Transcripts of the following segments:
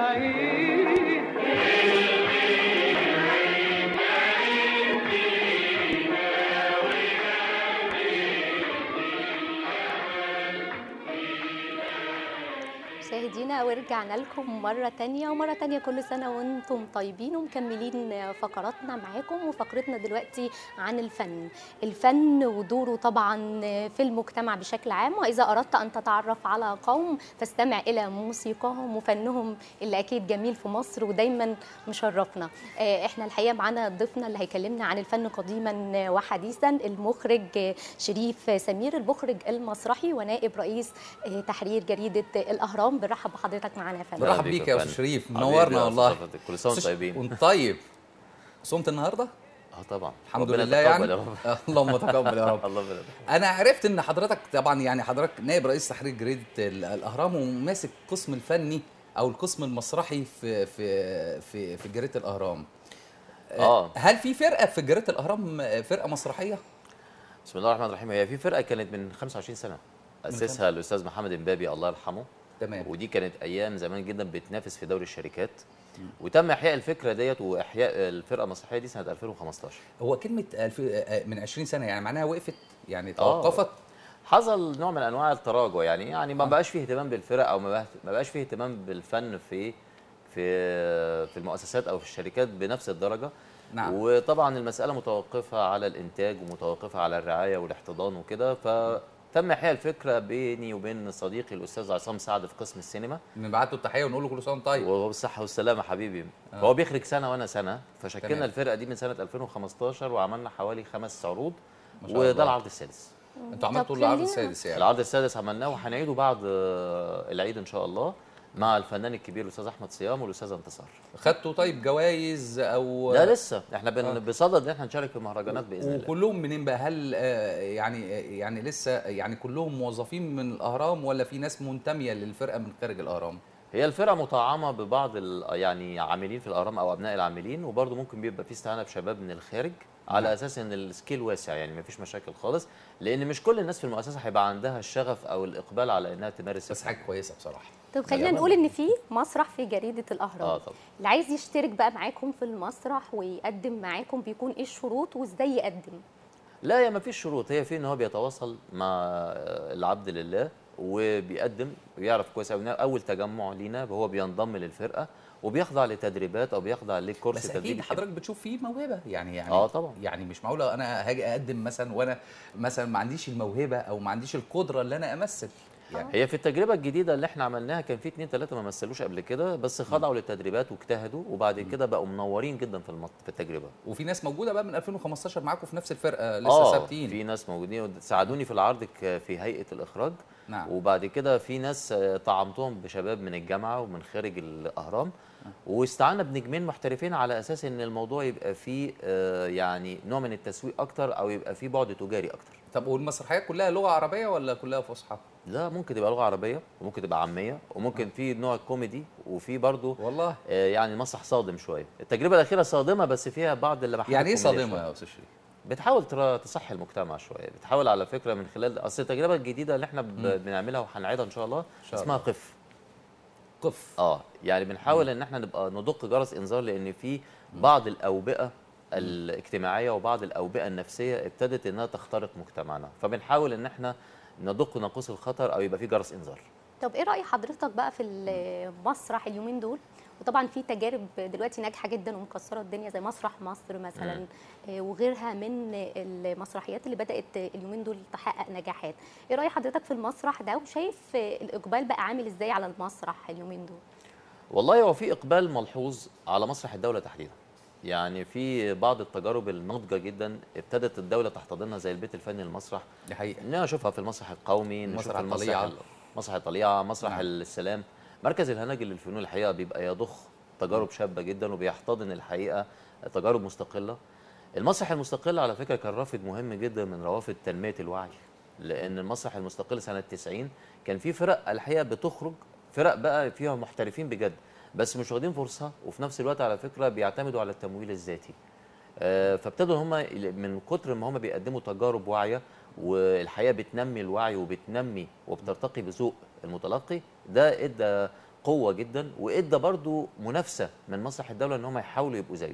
العيد مشاهدينا ورجعنا لكم مرة تانية ومرة تانية كل سنة وانتم طيبين ومكملين فقراتنا معاكم وفقرتنا دلوقتي عن الفن الفن ودوره طبعا في المجتمع بشكل عام وإذا أردت أن تتعرف على قوم فاستمع إلى موسيقاهم وفنهم اللي أكيد جميل في مصر ودايما مشرفنا آه، احنا الحقيقة معانا ضيفنا اللي هيكلمنا عن الفن قديما وحديثا المخرج شريف سمير المخرج المسرحي ونائب رئيس آه، تحرير جريدة الأهرام بنرحب بحضرتك معانا يا فندم برحب بيك يا استاذ شريف منورنا والله كل سنه وانتم طيبين وانت طيب صمت النهارده اه طبعا الحمد ربنا لله يتقبل يعني يا رب. اللهم تقبل يا رب الله يبارك انا عرفت ان حضرتك طبعا يعني حضرتك نائب رئيس تحرير جريده ال- الاهرام وماسك القسم الفني او القسم المسرحي في في في في جريده الاهرام اه هل في فرقه في جريده الاهرام فرقه مسرحيه بسم الله الرحمن الرحيم هي في فرقه كانت من 25 سنه اسسها الاستاذ محمد امبابي الله يرحمه تمام ودي كانت ايام زمان جدا بتنافس في دوري الشركات وتم احياء الفكره ديت واحياء الفرقه المسرحيه دي سنه 2015 هو كلمه الف... من 20 سنه يعني معناها وقفت يعني آه. توقفت حصل نوع من انواع التراجع يعني يعني ما بقاش فيه اهتمام بالفرق او ما بقاش- ما بقاش فيه اهتمام بالفن في في في المؤسسات او في الشركات بنفس الدرجه نعم. وطبعا المساله متوقفه على الانتاج ومتوقفه على الرعايه والاحتضان وكده فتم احياء الفكره بيني وبين صديقي الاستاذ عصام سعد في قسم السينما نبعت له التحيه ونقول له كل سنه وأنت طيب وهو بالصحه والسلامه حبيبي هو بيخرج سنه وانا سنه فشكلنا تمام. الفرقه دي من سنه 2015 وعملنا حوالي خمس عروض ما شاء الله. وده العرض السادس انتوا عملتوا طب العرض خلينا- السادس يعني العرض السادس عملناه وهنعيده بعد آه، العيد ان شاء الله مع الفنان الكبير الاستاذ احمد صيام والاستاذ انتصار خدتوا طيب جوائز او لا لسه احنا بن... آه. بصدد ان احنا نشارك في المهرجانات باذن الله وكلهم منين بقى هل آه، يعني آه، يعني لسه يعني كلهم موظفين من الاهرام ولا في ناس منتميه للفرقه من خارج الاهرام هي الفرقه مطعمه ببعض ال... يعني عاملين في الاهرام او ابناء العاملين وبرضه ممكن بيبقى في استعانه بشباب من الخارج على نعم. اساس ان السكيل واسع يعني مفيش مشاكل خالص لان مش كل الناس في المؤسسه هيبقى عندها الشغف او الاقبال على انها تمارس بس الفن. حاجه كويسه بصراحه طب خلينا نقول ان في مسرح في جريده الاهرام اه طبعا اللي عايز يشترك بقى معاكم في المسرح ويقدم معاكم بيكون ايه الشروط وازاي يقدم لا هي ما فيش شروط هي في ان هو بيتواصل مع العبد لله وبيقدم ويعرف كويس قوي اول تجمع لينا هو بينضم للفرقه وبيخضع لتدريبات او بيخضع لكورس بس تدريبي اكيد حضرتك بتشوف فيه موهبه يعني يعني آه طبعا. يعني مش معقوله انا هاجي اقدم مثلا وانا مثلا ما عنديش الموهبه او ما عنديش القدره اللي انا امثل يعني هي في التجربه الجديده اللي احنا عملناها كان في اتنين ثلاثه ما مثلوش قبل كده بس خضعوا للتدريبات واجتهدوا وبعد كده بقوا منورين جدا في المط... في التجربه وفي ناس موجوده بقى من 2015 معاكم في نفس الفرقه لسه آه، ثابتين في ناس موجودين ساعدوني في العرض ك- في هيئه الاخراج نعم وبعد كده في ناس آه، طعمتهم بشباب من الجامعه ومن خارج الاهرام واستعنا بنجمين محترفين على اساس ان الموضوع يبقى فيه آه، يعني نوع من التسويق اكتر او يبقى فيه بعد تجاري اكتر طب والمسرحيات كلها لغه عربيه ولا كلها فصحى لا ممكن تبقى لغه عربيه وممكن تبقى عاميه وممكن في نوع كوميدي وفي برضه والله آه، يعني مسرح صادم شويه التجربه الاخيره صادمه بس فيها بعض اللمحات يعني ايه كوميدية صادمه شوية. يا استاذ شريف بتحاول ترى تصحي المجتمع شويه بتحاول على فكره من خلال اصل التجربه الجديده اللي احنا ب- بنعملها وهنعيدها ان شاء الله شاء اسمها الله. قف قف اه يعني بنحاول ان احنا نبقى ندق جرس انذار لان في بعض الاوبئه الاجتماعيه وبعض الاوبئه النفسيه ابتدت انها تخترق مجتمعنا فبنحاول ان احنا ندق ناقوس الخطر او يبقى في جرس انذار طب ايه راي حضرتك بقى في المسرح اليومين دول وطبعا في تجارب دلوقتي ناجحه جدا ومكسره الدنيا زي مسرح مصر مثلا مم. آه، وغيرها من المسرحيات اللي بدات اليومين دول تحقق نجاحات ايه راي حضرتك في المسرح ده وشايف آه، الاقبال بقى عامل ازاي على المسرح اليومين دول والله هو في اقبال ملحوظ على مسرح الدوله تحديدا يعني في بعض التجارب الناضجه جدا ابتدت الدوله تحتضنها زي البيت الفني للمسرح دي حقيقه اننا نشوفها في المسرح القومي نشوف مسرح في المسرح الطليعة. ال- مسرح الطليعه مسرح نعم. السلام مركز الهناجل للفنون الحقيقه بيبقى يضخ تجارب شابه جدا وبيحتضن الحقيقه تجارب مستقله المسرح المستقل على فكره كان رافد مهم جدا من روافد تنميه الوعي لان المسرح المستقل سنه 90 كان في فرق الحقيقه بتخرج فرق بقى فيها محترفين بجد بس مش واخدين فرصه وفي نفس الوقت على فكره بيعتمدوا على التمويل الذاتي آه، فابتدوا هم من كتر ما هم بيقدموا تجارب واعيه والحقيقه بتنمي الوعي وبتنمي وبترتقي بذوق المتلقي ده ادى قوه جدا وادى برضو منافسه من مسرح الدوله ان هم يحاولوا يبقوا زيه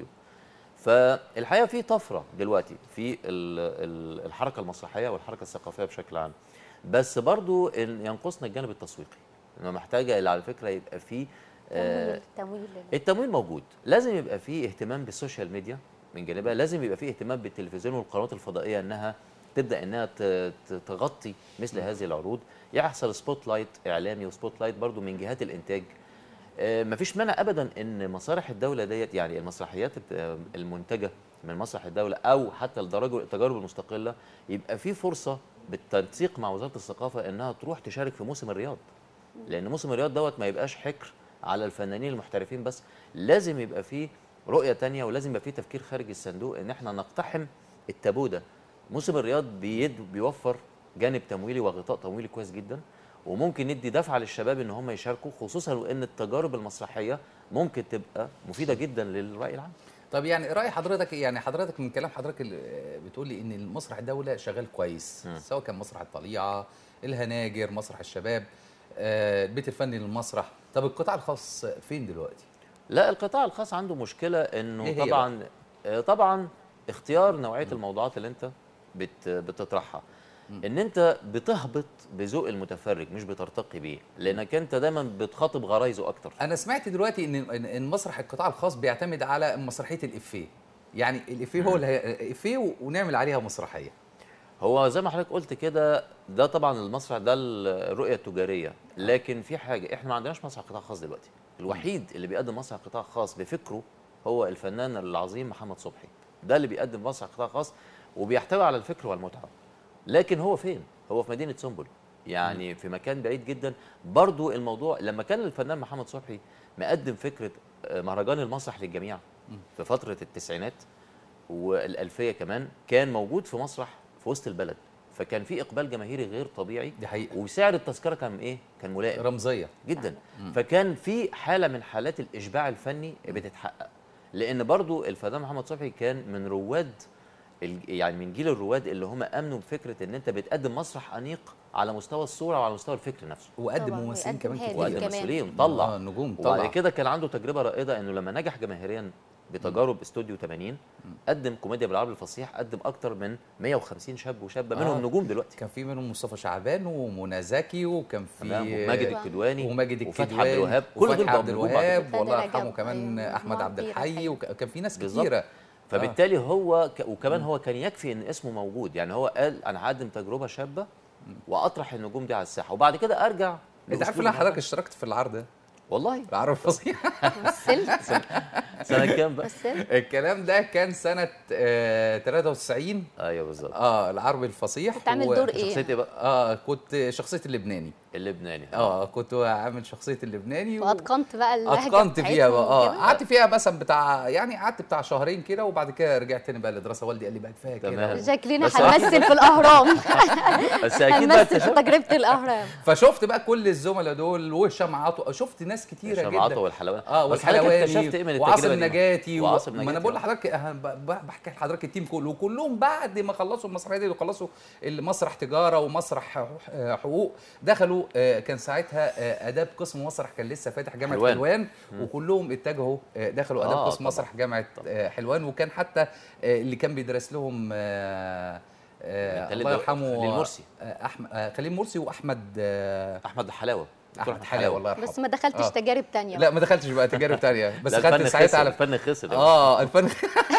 فالحقيقه في طفره دلوقتي في ال- ال- الحركه المسرحيه والحركه الثقافيه بشكل عام بس برضو إن ينقصنا الجانب التسويقي انه محتاجه اللي على فكره يبقى فيه آه، تمويل تمويل التمويل موجود لازم يبقى فيه اهتمام بالسوشيال ميديا من جانبها لازم يبقى فيه اهتمام بالتلفزيون والقنوات الفضائيه انها تبدا انها ت- ت- تغطي مثل هذه العروض يحصل سبوت لايت اعلامي وسبوت لايت برضو من جهات الانتاج آه، مفيش مانع ابدا ان مسارح الدوله ديت يعني المسرحيات الت- المنتجه من مسرح الدوله او حتى الدرجه التجارب المستقله يبقى في فرصه بالتنسيق مع وزاره الثقافه انها تروح تشارك في موسم الرياض لان موسم الرياض دوت ما يبقاش حكر على الفنانين المحترفين بس لازم يبقى فيه رؤيه تانية ولازم يبقى فيه تفكير خارج الصندوق ان احنا نقتحم التابو ده موسم الرياض بيد بيوفر جانب تمويلي وغطاء تمويلي كويس جدا وممكن ندي دفعه للشباب ان هم يشاركوا خصوصا وان التجارب المسرحيه ممكن تبقى مفيده جدا للراي العام طب يعني راي حضرتك إيه؟ يعني حضرتك من كلام حضرتك اللي بتقول لي ان المسرح الدوله شغال كويس مم. سواء كان مسرح الطليعه الهناجر مسرح الشباب آه، البيت الفني للمسرح طب القطاع الخاص فين دلوقتي لا القطاع الخاص عنده مشكله انه إيه هي طبعا آه، طبعا اختيار نوعيه الموضوعات اللي انت بت بتطرحها ان انت بتهبط بذوق المتفرج مش بترتقي بيه لانك انت دايما بتخاطب غرايزه اكتر انا سمعت دلوقتي ان ان إن مسرح القطاع الخاص بيعتمد على مسرحيه الافيه يعني الافيه هو اللي هي افيه ونعمل عليها مسرحيه هو زي ما حضرتك قلت كده ده طبعا المسرح ده الرؤيه التجاريه لكن في حاجه احنا ما عندناش مسرح قطاع خاص دلوقتي الوحيد اللي بيقدم مسرح قطاع خاص بفكره هو الفنان العظيم محمد صبحي ده اللي بيقدم مسرح قطاع خاص وبيحتوي على الفكر والمتعه لكن هو فين هو في مدينه سنبل يعني في مكان بعيد جدا برضو الموضوع لما كان الفنان محمد صبحي مقدم فكره آه، مهرجان المسرح للجميع في فتره التسعينات والألفية كمان كان موجود في مسرح في وسط البلد فكان في إقبال جماهيري غير طبيعي دي حقيقه وسعر التذكرة كان إيه؟ كان ملائم رمزيه جدا فكان في حالة من حالات الإشباع الفني بتتحقق لأن برضو الفنان محمد صبحي كان من رواد ال- يعني من جيل الرواد اللي هم امنوا بفكره ان انت بتقدم مسرح انيق على مستوى الصوره وعلى مستوى الفكر نفسه وقدم طبعاً، ممثلين ويقدم كمان هادف كتير وقدم كمان. مسؤولين طلع آه، نجوم وبعد طلع كده كان عنده تجربه رائده انه لما نجح جماهيريا بتجارب استوديو 80 قدم كوميديا بالعربي الفصيح قدم اكتر من 150 شاب وشابه منهم آه. نجوم دلوقتي كان في منهم مصطفى شعبان ومنى زكي وكان في تمام وماجد الكدواني وماجد وفتحي الكدواني عبد الوهاب كل دول وفتحي بقوا عبد نجوم بعد الوهاب كده. والله فده يرحمه رجب، كمان أيوة، احمد مجموعة عبد كبيرة الحي الحقيقة. وكان في ناس بالظبط. كتيره فبالتالي هو ك... وكمان هو كان يكفي ان اسمه موجود يعني هو قال انا هقدم تجربه شابه واطرح النجوم دي على الساحه وبعد كده ارجع انت عارف ان لأسلوب أنا حضرتك معين. اشتركت في العرض ده والله العرض الفصيح مثلت سنه كام بقى مثلت الكلام ده كان سنه آه 93 ايوه بالظبط اه العربي الفصيح كنت عامل و- دور ايه؟ شخصيتي بقى اه كنت شخصيه اللبناني اللبناني اه كنت عامل شخصيه اللبناني و- واتقنت بقى اللهجه اتقنت فيها بقى اه بتاعتهم قعدت فيها مثلا بتاع يعني قعدت بتاع شهرين كده وبعد كده رجعت تاني بقى للدراسه والدي قال لي بقى كفايه تمام. كده شكلنا بس- هنمثل في الاهرام بس اكيد بقى هنمثل في اكتشفت تجربه الاهرام فشفت بقى كل الزملاء دول وهشام عطو شفت ناس كتيره هشام جدا عطا والحلواني اه بس حضرتك والحلواني اكتشفت ايه من وعاصم التجربه دي؟ نجاتي و... وعاصم ما انا نجاتي، بقول آه. لحضرتك أه ب- ب- بحكي لحضرتك التيم كله وكلهم بعد ما خلصوا المسرحيه دي وخلصوا المسرح تجاره ومسرح حقوق- حقوق دخلوا آه، كان ساعتها آه، اداب قسم مسرح كان لسه فاتح جامعه حلوان. حلوان, وكلهم اتجهوا آه، دخلوا اداب آه، قسم طبعاً. مسرح جامعه آه، حلوان وكان حتى آه، اللي كان بيدرس لهم آه، آه، بالتالي الله ده يرحمه خليل مرسي. آه، احمد آه، خليل مرسي واحمد آه، احمد حلاوه دكتور احمد حلاوه الله يرحمه بس ما دخلتش آه. تجارب تانية لا ما دخلتش بقى تجارب تانية بس لا، خدت الفن ساعتها خسر على الفن خسر اه الفن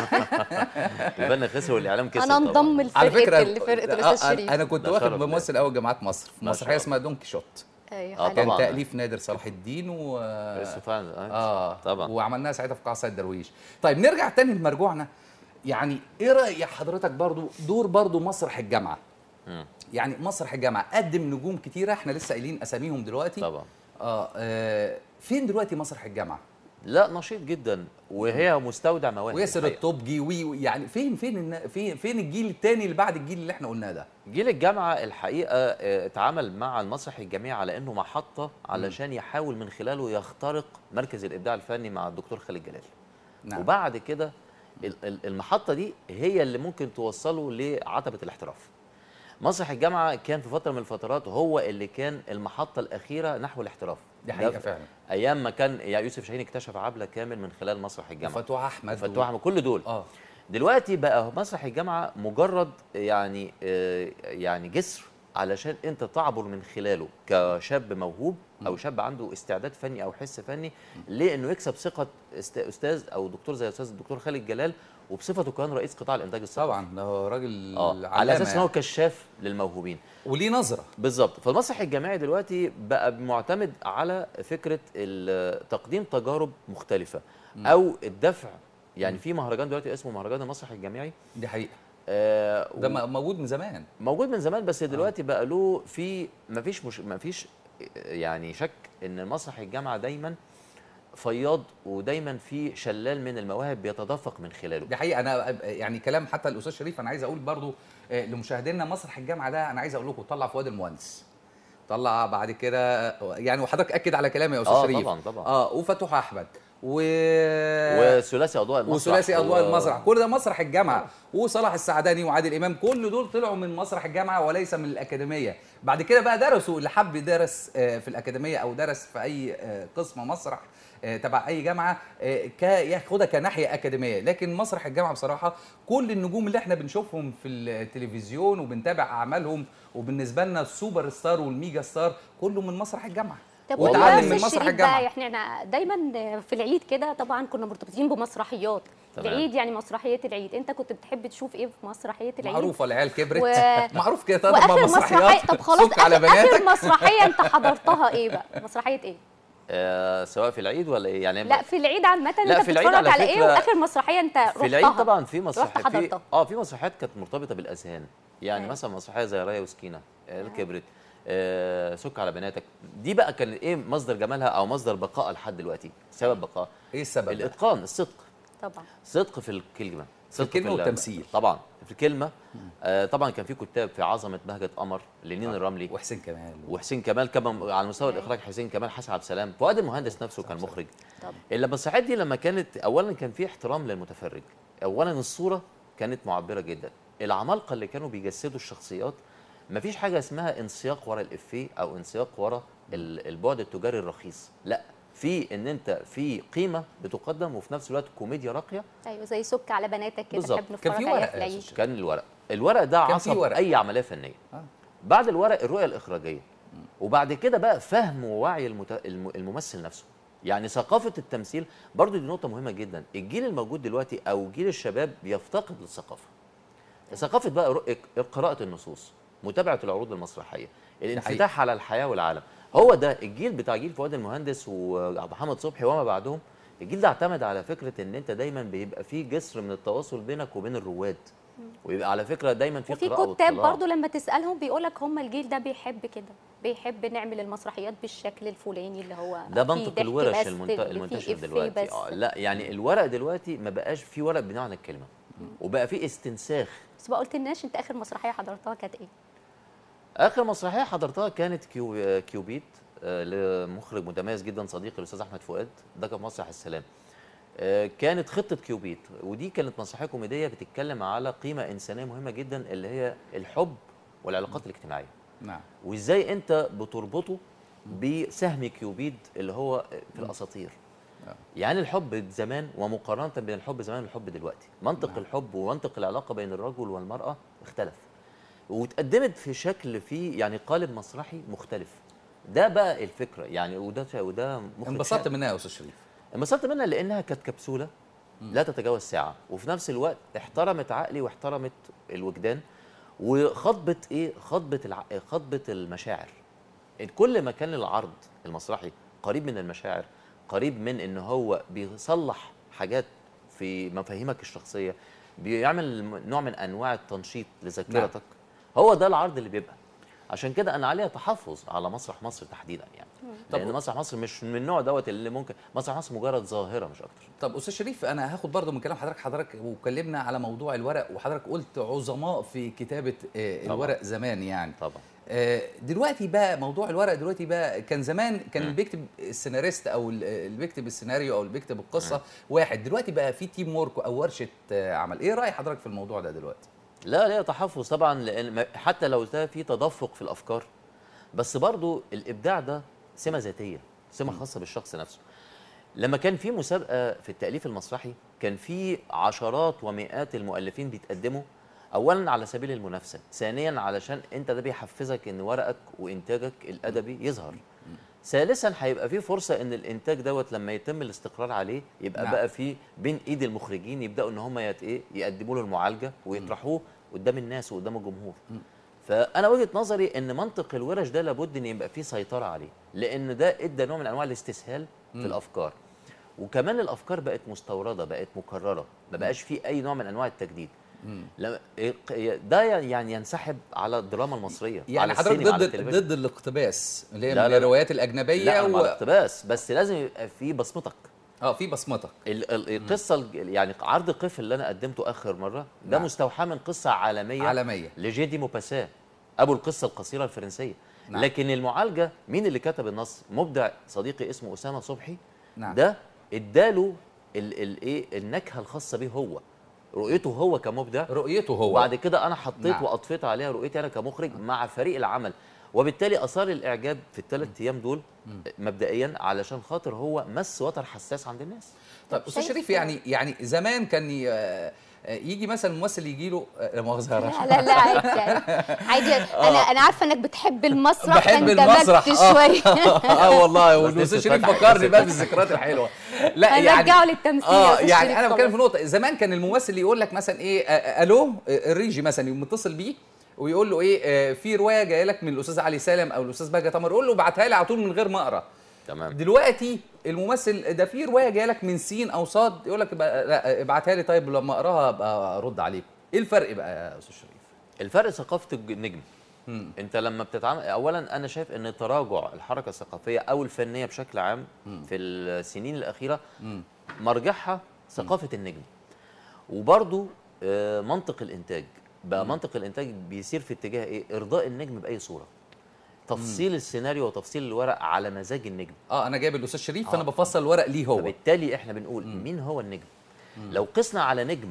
الفن خسر والاعلام كسر انا طبعاً. انضم على لفرقه فكره اللي فرقه آه، الاستاذ آه، شريف انا كنت ده واخد شرف ممثل اول جامعات مصر في ما مسرحيه شاء اسمها دون كيشوت ايوه آه، حلو. كان طبعاً. تاليف نادر صلاح الدين و بس فعلا اه طبعا وعملناها ساعتها في قاعه سيد درويش طيب نرجع تاني لمرجوعنا يعني ايه راي حضرتك برضو دور برضو مسرح الجامعه مم. يعني مسرح الجامعه قدم نجوم كتيره احنا لسه قايلين اساميهم دلوقتي طبعا آه, اه فين دلوقتي مسرح الجامعه لا نشيط جدا وهي مستودع مواهب وياسر الحقيقة. الطبجي وي وي- يعني فين فين النا- فين فين الجيل التاني اللي بعد الجيل اللي احنا قلناه ده جيل الجامعه الحقيقه آه، اتعامل مع المسرح الجامعي على انه محطه علشان يحاول من خلاله يخترق مركز الابداع الفني مع الدكتور خالد جلال نعم. وبعد كده ال- ال- المحطه دي هي اللي ممكن توصله لعتبه الاحتراف مسرح الجامعه كان في فتره من الفترات هو اللي كان المحطه الاخيره نحو الاحتراف دي حقيقه ده فعلا ايام ما كان يعني يوسف شاهين اكتشف عبله كامل من خلال مسرح الجامعه وفتوح احمد فتوح أحمد، كل دول اه دلوقتي بقى مسرح الجامعه مجرد يعني آه، يعني جسر علشان انت تعبر من خلاله كشاب موهوب او شاب عنده استعداد فني او حس فني لانه يكسب ثقه است- استاذ او دكتور زي استاذ الدكتور خالد جلال وبصفته كمان رئيس قطاع الانتاج الثقافي طبعا ده هو راجل اه على علامة اساس ان هو يعني. كشاف للموهوبين وليه نظره بالظبط فالمسرح الجامعي دلوقتي بقى معتمد على فكره ال- تقديم تجارب مختلفه او الدفع يعني في مهرجان دلوقتي اسمه مهرجان المسرح الجامعي دي حقيقه آه ده م- موجود من زمان موجود من زمان بس دلوقتي بقى له في مفيش مش مفيش يعني شك ان المسرح الجامعه دايما فياض ودايما في شلال من المواهب بيتدفق من خلاله دي حقيقه انا يعني كلام حتى الاستاذ شريف انا عايز اقول برضو آه، لمشاهدينا مسرح الجامعه ده انا عايز اقول لكم طلع فؤاد المهندس طلع بعد كده يعني وحضرتك اكد على كلامي يا استاذ آه، شريف طبعاً، طبعاً. اه وفتوح احمد و وثلاثي اضواء المسرح وثلاثي اضواء و- المسرح كل ده مسرح الجامعه وصلاح السعداني وعادل امام كل دول طلعوا من مسرح الجامعه وليس من الاكاديميه بعد كده بقى درسوا اللي حب يدرس آه، في الاكاديميه او درس في اي آه، قسم مسرح آه، تبع اي جامعه آه، ك- ياخدها كناحيه اكاديميه لكن مسرح الجامعه بصراحه كل النجوم اللي احنا بنشوفهم في التلفزيون وبنتابع اعمالهم وبالنسبه لنا السوبر ستار والميجا ستار كله من مسرح الجامعه طب واتعلم والله من أستاذ مسرح شريف الجامعه بقى احنا دايما في العيد كده طبعا كنا مرتبطين بمسرحيات تمام. العيد يعني مسرحيه العيد انت كنت بتحب تشوف ايه في مسرحيه العيد معروفه العيال كبرت و... معروف كده طبعا واخر مسرحيه مسرحيات طب خلاص سك على آخر, بناتك اخر مسرحيه انت حضرتها ايه بقى مسرحيه ايه آه سواء في العيد ولا ايه يعني لا في العيد عامه لا، انت في العيد بتتفرج على على ايه فكرة واخر مسرحيه انت رحتها في العيد طبعا في مسرح رحت في حضرتها اه في مسرحيات كانت مرتبطه بالاذهان يعني أيوة. مثلا مسرحيه زي رايه وسكينه آه، الكبرت آه سك على بناتك دي بقى كان ايه مصدر جمالها او مصدر بقائها لحد دلوقتي سبب بقائها ايه السبب بقى؟ الاتقان الصدق طبعا صدق في الكلمه صدق الكلمة ال- والتمثيل. طبعا في الكلمه آه طبعا كان في كتاب في عظمه بهجه قمر لنين الرملي وحسين كمال وحسين كمال كمان على مستوى الاخراج حسين كمال حسن عبد السلام فؤاد المهندس نفسه كان مخرج طبعا المسرحيات دي لما كانت اولا كان في احترام للمتفرج اولا الصوره كانت معبره جدا العمالقه اللي كانوا بيجسدوا الشخصيات مفيش حاجه اسمها انسياق ورا الافيه او انسياق ورا ال- البعد التجاري الرخيص لا في ان انت في قيمه بتقدم وفي نفس الوقت كوميديا راقيه ايوه زي سك على بناتك كده بالظبط. نحب كان في نتفرج عليها ورق في يا العيد أستاذ كان الورق الورق ده كان في عصب ورق. اي عمليه فنيه آه. بعد الورق الرؤيه الاخراجيه وبعد كده بقى فهم ووعي المت... الم- الممثل نفسه يعني ثقافه التمثيل برضو دي نقطه مهمه جدا الجيل الموجود دلوقتي او جيل الشباب بيفتقد للثقافه ثقافه بقى رؤ- قراءه النصوص متابعه العروض المسرحيه الانفتاح على الحياه والعالم هو ده الجيل بتاع جيل فؤاد المهندس ومحمد صبحي وما بعدهم الجيل ده اعتمد على فكره ان انت دايما بيبقى في جسر من التواصل بينك وبين الرواد ويبقى على فكره دايما في وفي قراءه كتاب واطلاع. برضو لما تسالهم بيقول لك هم الجيل ده بيحب كده بيحب نعمل المسرحيات بالشكل الفلاني اللي هو ده فيه منطق ضحك الورش بس، المنت... اللي فيه المنتشر إفيه دلوقتي بس. اه لا يعني الورق دلوقتي ما بقاش في ورق بمعنى الكلمه وبقى في استنساخ بس ما قلتلناش انت اخر مسرحيه حضرتها كانت ايه اخر مسرحيه حضرتها كانت كيو... كيوبيت آه، لمخرج متميز جدا صديقي الاستاذ احمد فؤاد ده كان مسرح السلام آه، كانت خطه كيوبيت ودي كانت مسرحيه كوميديه بتتكلم على قيمه انسانيه مهمه جدا اللي هي الحب والعلاقات الاجتماعيه نعم وازاي انت بتربطه بسهم كيوبيد اللي هو في الاساطير آه. يعني الحب زمان ومقارنه بين الحب زمان والحب دلوقتي منطق نعم. الحب ومنطق العلاقه بين الرجل والمراه اختلف واتقدمت في شكل فيه يعني قالب مسرحي مختلف ده بقى الفكره يعني وده وده مخرج انبسطت شاب. منها يا استاذ شريف انبسطت منها لانها كانت كبسوله لا تتجاوز ساعه وفي نفس الوقت احترمت عقلي واحترمت الوجدان وخطبت ايه خطبت الع... خطبت المشاعر كل ما كان العرض المسرحي قريب من المشاعر قريب من ان هو بيصلح حاجات في مفاهيمك الشخصيه بيعمل نوع من انواع التنشيط لذاكرتك هو ده العرض اللي بيبقى عشان كده انا عليا تحفظ على مسرح مصر تحديدا يعني طب لان مسرح مصر مش من النوع دوت اللي ممكن مسرح مصر مجرد ظاهره مش اكتر طب استاذ شريف انا هاخد برضو من كلام حضرتك حضرتك وكلمنا على موضوع الورق وحضرتك قلت عظماء في كتابه آه، طبعاً. الورق زمان يعني طبعا آه، دلوقتي بقى موضوع الورق دلوقتي بقى كان زمان كان اللي مم. بيكتب السيناريست او ال- اللي بيكتب السيناريو او اللي بيكتب القصه واحد دلوقتي بقى في تيم وورك او ورشه آه، عمل ايه راي حضرتك في الموضوع ده دلوقتي لا لا تحفظ طبعا لان ما- حتى لو ده في تدفق في الافكار بس برضو الابداع ده سمه ذاتيه سمه خاصه بالشخص نفسه لما كان في مسابقه في التاليف المسرحي كان في عشرات ومئات المؤلفين بيتقدموا اولا على سبيل المنافسه ثانيا علشان انت ده بيحفزك ان ورقك وانتاجك الادبي يظهر ثالثا هيبقى في فرصه ان الانتاج دوت لما يتم الاستقرار عليه يبقى نعم. نعم. بقى في بين ايد المخرجين يبداوا ان هم يت ايه يقدموا له المعالجه ويطرحوه قدام الناس وقدام الجمهور فانا وجهه نظري ان منطق الورش ده لابد ان يبقى فيه سيطره عليه لان ده ادى نوع من انواع الاستسهال في الافكار وكمان الافكار بقت مستورده بقت مكرره ما بقاش فيه اي نوع من انواع التجديد لما- ده يعني ينسحب على الدراما المصريه يعني على حضرتك السينما، على ضد التلفزيون. ضد الاقتباس اللي هي لا، من لا، لا. الروايات الاجنبيه لا و... و... اقتباس بس لازم يبقى في بصمتك اه في بصمتك ال- ال- القصه الج- يعني عرض قف اللي انا قدمته اخر مره ده نعم. مستوحى من قصه عالميه عالميه لجيدي موباساه ابو القصه القصيره الفرنسيه نعم. نعم. لكن المعالجه مين اللي كتب النص مبدع صديقي اسمه اسامه صبحي نعم. ده اداله الايه النكهه الخاصه بيه هو رؤيته هو كمبدع رؤيته هو وبعد كده انا حطيت نعم. نعم. واضفيت عليها رؤيتي انا كمخرج مع فريق العمل وبالتالي اثار الاعجاب في الثلاث ايام دول مبدئيا علشان خاطر هو مس وتر حساس عند الناس طيب استاذ شايف- شريف يعني يعني زمان كان ي- آه، آه، يجي مثلا ممثل يجي له آه، لا مؤاخذه يا رشا. لا لا لا عادي عادي عادي انا انا عارفه انك بتحب المسرح بحب فانت المسرح مت آه. شويه اه والله بس والاستاذ لسه شريف فاتح فكرني بقى لسه بالذكريات الحلوه لا يعني هنرجعه للتمثيل يا اه أستاذ يعني شريف انا بتكلم طبعاً. في نقطه زمان كان الممثل يقول لك مثلا ايه آه، آه، الو آه، الريجي مثلا يقوم متصل بيه ويقول له ايه آه، في روايه جايه لك من الاستاذ علي سالم او الاستاذ بهجه تمر يقول له ابعتها لي على طول من غير ما اقرا تمام دلوقتي الممثل ده في روايه جايه لك من سين او صاد يقول لك بقى لا ابعتها لي طيب لما اقراها ابقى ارد عليك ايه الفرق بقى يا استاذ شريف الفرق ثقافه الج- النجم مم. انت لما بتتعامل اولا انا شايف ان تراجع الحركه الثقافيه او الفنيه بشكل عام في السنين الاخيره مم. مرجعها ثقافه النجم وبرضو آه، منطق الانتاج بقى منطق الانتاج بيسير في اتجاه ايه ارضاء النجم باي صوره تفصيل السيناريو وتفصيل الورق على مزاج النجم اه انا جايب الاستاذ شريف فانا آه. بفصل الورق ليه هو فبالتالي احنا بنقول مين هو النجم لو قسنا على نجم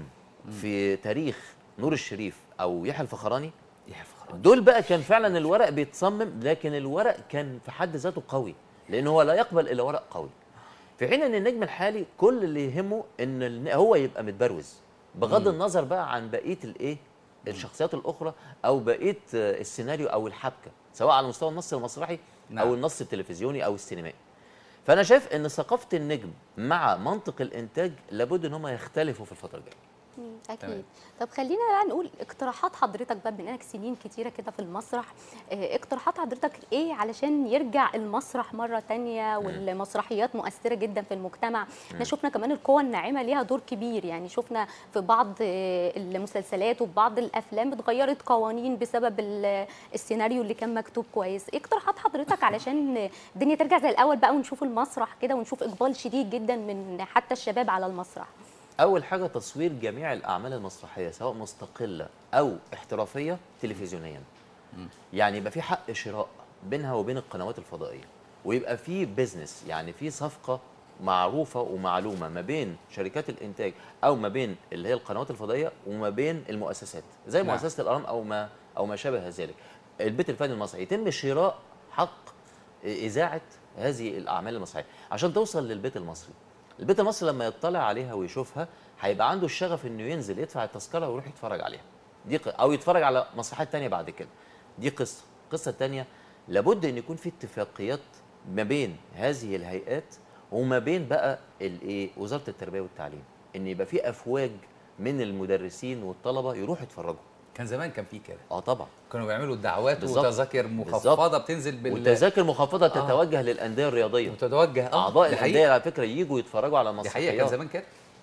في تاريخ نور الشريف او يحيى الفخراني يا فخر دول بقى كان فعلا الورق بيتصمم لكن الورق كان في حد ذاته قوي لان هو لا يقبل الا ورق قوي في حين ان النجم الحالي كل اللي يهمه ان الن- هو يبقى متبروز بغض النظر بقى عن بقيه الايه الشخصيات الاخرى او بقيه آه، السيناريو او الحبكه سواء على مستوى النص المسرحي نعم. او النص التلفزيوني او السينمائي فانا شايف ان ثقافه النجم مع منطق الانتاج لابد ان هم يختلفوا في الفتره الجايه مم، تمام. اكيد طب خلينا بقى نقول اقتراحات حضرتك بقى بما انك سنين كتيره كده في المسرح آه، اقتراحات حضرتك ايه علشان يرجع المسرح مره تانية والمسرحيات مؤثره جدا في المجتمع احنا شفنا كمان القوى الناعمه ليها دور كبير يعني شفنا في بعض آه، المسلسلات وفي بعض الافلام اتغيرت قوانين بسبب ال- السيناريو اللي كان مكتوب كويس ايه اقتراحات حضرتك علشان الدنيا ترجع زي الاول بقى ونشوف المسرح كده ونشوف اقبال شديد جدا من حتى الشباب على المسرح اول حاجه تصوير جميع الاعمال المسرحيه سواء مستقله او احترافيه تلفزيونيا يعني يبقى في حق شراء بينها وبين القنوات الفضائيه ويبقى في بيزنس يعني في صفقه معروفه ومعلومه ما بين شركات الانتاج او ما بين اللي هي القنوات الفضائيه وما بين المؤسسات زي نعم. مؤسسه الاهرام او ما او ما شابه ذلك البيت الفني المصري يتم شراء حق اذاعه هذه الاعمال المسرحيه عشان توصل للبيت المصري البيت المصري لما يطلع عليها ويشوفها هيبقى عنده الشغف انه ينزل يدفع التذكره ويروح يتفرج عليها دي ق... او يتفرج على مسرحيات تانية بعد كده دي قصه القصه الثانيه لابد ان يكون في اتفاقيات ما بين هذه الهيئات وما بين بقى الايه وزاره التربيه والتعليم ان يبقى في افواج من المدرسين والطلبه يروحوا يتفرجوا كان زمان كان في كده اه طبعا كانوا بيعملوا دعوات بالظبط. وتذاكر مخفضه بالظبط. بتنزل بال والتذاكر مخفضه تتوجه للانديه الرياضيه وتتوجه اه اعضاء دي الانديه حقيقة. على فكره يجوا يتفرجوا على دي حقيقه كان مسرحيات زمان كده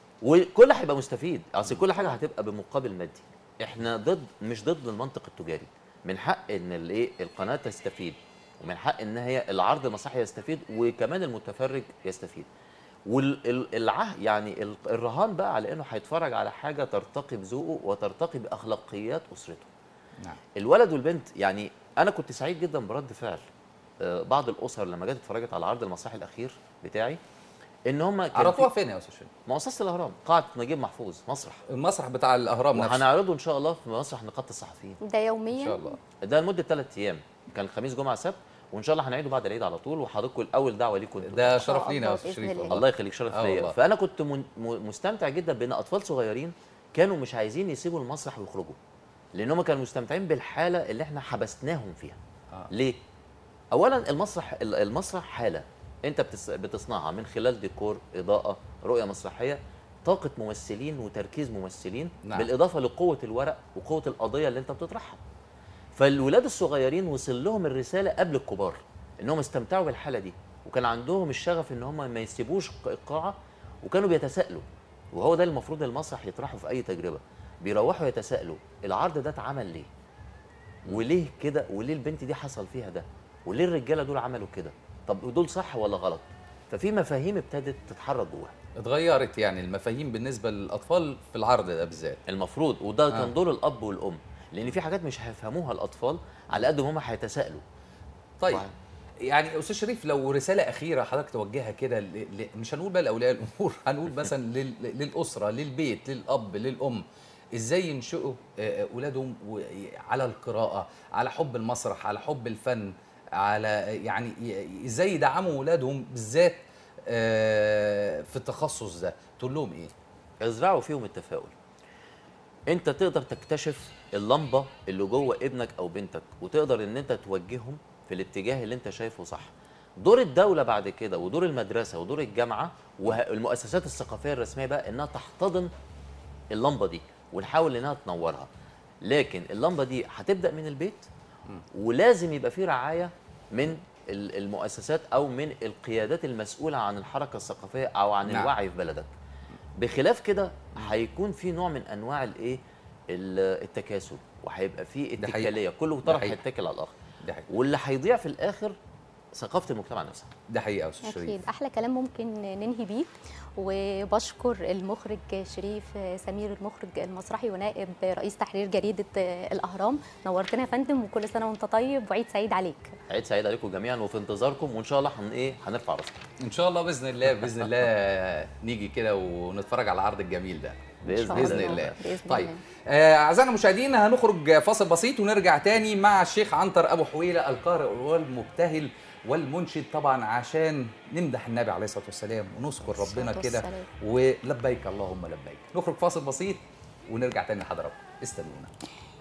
وكل هيبقى مستفيد اصل كل حاجه هتبقى بمقابل مادي احنا ضد مش ضد المنطق التجاري من حق ان الايه القناه تستفيد ومن حق ان هي العرض المسرحي يستفيد وكمان المتفرج يستفيد والعه يعني ال- الرهان بقى على انه هيتفرج على حاجه ترتقي بذوقه وترتقي باخلاقيات اسرته نعم الولد والبنت يعني انا كنت سعيد جدا برد فعل آه، بعض الاسر لما جت اتفرجت على العرض المسرحي الاخير بتاعي ان هم كان عرفوها في فين يا استاذ شريف؟ مؤسسه الاهرام قاعه نجيب محفوظ مسرح المسرح بتاع الاهرام نفسه وهنعرضه ان شاء الله في مسرح نقابه الصحفيين ده يوميا ان شاء الله ده لمده ثلاث ايام كان خميس جمعه سبت وان شاء الله هنعيده بعد العيد على طول وحضراتكم الاول دعوه ليكم انتوا. ده إن شرف شاء لينا يا الله استاذ بإذن شريف الله. والله الله يخليك شرف آه ليا والله. فانا كنت من م- مستمتع جدا بان اطفال صغيرين كانوا مش عايزين يسيبوا المسرح ويخرجوا لان هم كانوا مستمتعين بالحاله اللي احنا حبسناهم فيها آه. ليه اولا المسرح ال- المسرح حاله انت بتس- بتصنعها من خلال ديكور اضاءه رؤيه مسرحيه طاقه ممثلين وتركيز ممثلين نعم. نعم. بالاضافه لقوه الورق وقوه القضيه اللي انت بتطرحها فالولاد الصغيرين وصل لهم الرساله قبل الكبار انهم استمتعوا بالحاله دي وكان عندهم الشغف ان هم ما يسيبوش القاعه وكانوا بيتساءلوا وهو ده المفروض المسرح يطرحه في اي تجربه بيروحوا يتساءلوا العرض ده اتعمل ليه وليه كده وليه البنت دي حصل فيها ده وليه الرجاله دول عملوا كده طب دول صح ولا غلط ففي مفاهيم ابتدت تتحرك جواها اتغيرت يعني المفاهيم بالنسبه للاطفال في العرض ده بالذات المفروض وده آه. آه. كان دور الاب والام لان في حاجات مش هيفهموها الاطفال على قد ما هم هيتساءلوا طيب وع- يعني استاذ شريف لو رساله اخيره حضرتك توجهها كده ل... ل... مش هنقول بقى لاولياء الامور هنقول مثلا لل... للاسره للبيت للاب للام ازاي ينشئوا آه، اولادهم و- على القراءه على حب المسرح على حب الفن على يعني ي- ازاي يدعموا اولادهم بالذات آه، في التخصص ده تقول لهم ايه ازرعوا فيهم التفاؤل انت تقدر تكتشف اللمبه اللي جوه ابنك او بنتك وتقدر ان انت توجههم في الاتجاه اللي انت شايفه صح دور الدوله بعد كده ودور المدرسه ودور الجامعه والمؤسسات الثقافيه الرسميه بقى انها تحتضن اللمبه دي ونحاول انها تنورها لكن اللمبه دي هتبدا من البيت ولازم يبقى في رعايه من ال- المؤسسات او من القيادات المسؤوله عن الحركه الثقافيه او عن نعم. نعم. الوعي في بلدك بخلاف كده هيكون في نوع من انواع الايه ال- التكاسل وهيبقى في ده حقيقي. اتكاليه كل ده طرف حقيقي. هيتكل على الاخر ده حقيقي واللي هيضيع في الاخر ثقافه المجتمع نفسها ده حقيقي يا استاذ شريف أكيد أحلى كلام ممكن ننهي بيه وبشكر المخرج شريف سمير المخرج المسرحي ونائب رئيس تحرير جريدة الأهرام نورتنا يا فندم وكل سنة وأنت طيب وعيد سعيد عليك عيد سعيد عليكم جميعا وفي انتظاركم وان شاء الله هن ايه هنرفع راسنا ان شاء الله باذن الله باذن الله نيجي كده ونتفرج على العرض الجميل ده باذن شاء باذن الله. الله بإذن طيب الله. آه، اعزائنا المشاهدين هنخرج فاصل بسيط ونرجع تاني مع الشيخ عنتر ابو حويله القارئ والمبتهل والمنشد طبعا عشان نمدح النبي عليه الصلاه والسلام ونذكر ربنا الصلاة كده والسلام. ولبيك اللهم لبيك نخرج فاصل بسيط ونرجع تاني لحضراتكم استنونا